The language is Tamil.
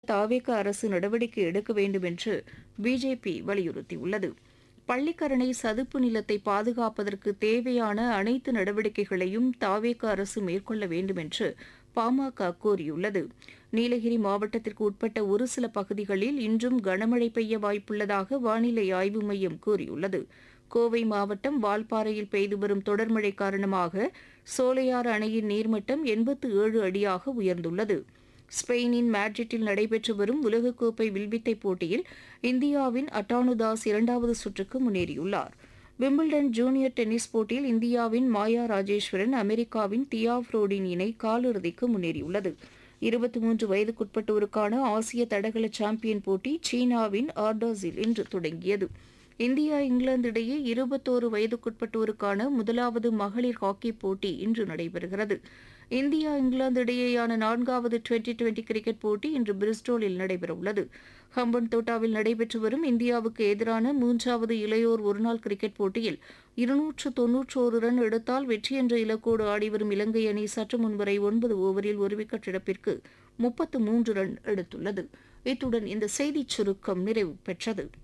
தாவேக அரசு நடவடிக்கை எடுக்க வேண்டும் என்று பிஜேபி வலியுறுத்தியுள்ளது பள்ளிக்கரணை சதுப்பு நிலத்தை பாதுகாப்பதற்கு தேவையான அனைத்து நடவடிக்கைகளையும் தாவேக அரசு மேற்கொள்ள வேண்டும் என்று பாமக கோரியுள்ளது நீலகிரி மாவட்டத்திற்கு உட்பட்ட ஒரு சில பகுதிகளில் இன்றும் கனமழை பெய்ய வாய்ப்புள்ளதாக வானிலை ஆய்வு மையம் கூறியுள்ளது கோவை மாவட்டம் வால்பாறையில் பெய்து வரும் தொடர் மழை காரணமாக சோலையாறு அணையின் நீர்மட்டம் எண்பத்து ஏழு அடியாக உயர்ந்துள்ளது ஸ்பெயினின் மேட்ரிட்டில் நடைபெற்று வரும் உலகக்கோப்பை வில்வித்தை போட்டியில் இந்தியாவின் அட்டானுதாஸ் இரண்டாவது சுற்றுக்கு முன்னேறியுள்ளார் விம்பிள்டன் ஜூனியர் டென்னிஸ் போட்டியில் இந்தியாவின் மாயா ராஜேஸ்வரன் அமெரிக்காவின் தியா ஃப்ரோடின் இணை காலிறுதிக்கு முன்னேறியுள்ளது இருபத்தி மூன்று வயதுக்குட்பட்டோருக்கான ஆசிய தடகள சாம்பியன் போட்டி சீனாவின் ஆர்டாஸில் இன்று தொடங்கியது இந்தியா இங்கிலாந்து இடையே இருபத்தோரு வயதுக்குட்பட்டோருக்கான முதலாவது மகளிர் ஹாக்கி போட்டி இன்று நடைபெறுகிறது இந்தியா இங்கிலாந்து இடையேயான நான்காவது டுவெண்டி டுவெண்டி கிரிக்கெட் போட்டி இன்று பிரிஸ்டோலில் நடைபெறவுள்ளது ஹம்பன் தோட்டாவில் நடைபெற்று வரும் இந்தியாவுக்கு எதிரான மூன்றாவது இளையோர் ஒருநாள் கிரிக்கெட் போட்டியில் இருநூற்று தொன்னூற்றோரு ரன் எடுத்தால் வெற்றி என்ற இலக்கோடு ஆடிவரும் இலங்கை அணி சற்று முன்வரை ஒன்பது ஓவரில் ஒரு விக்கெட் இழப்பிற்கு முப்பத்து மூன்று ரன் எடுத்துள்ளது இத்துடன் இந்த செய்திச் சுருக்கம் நிறைவு பெற்றது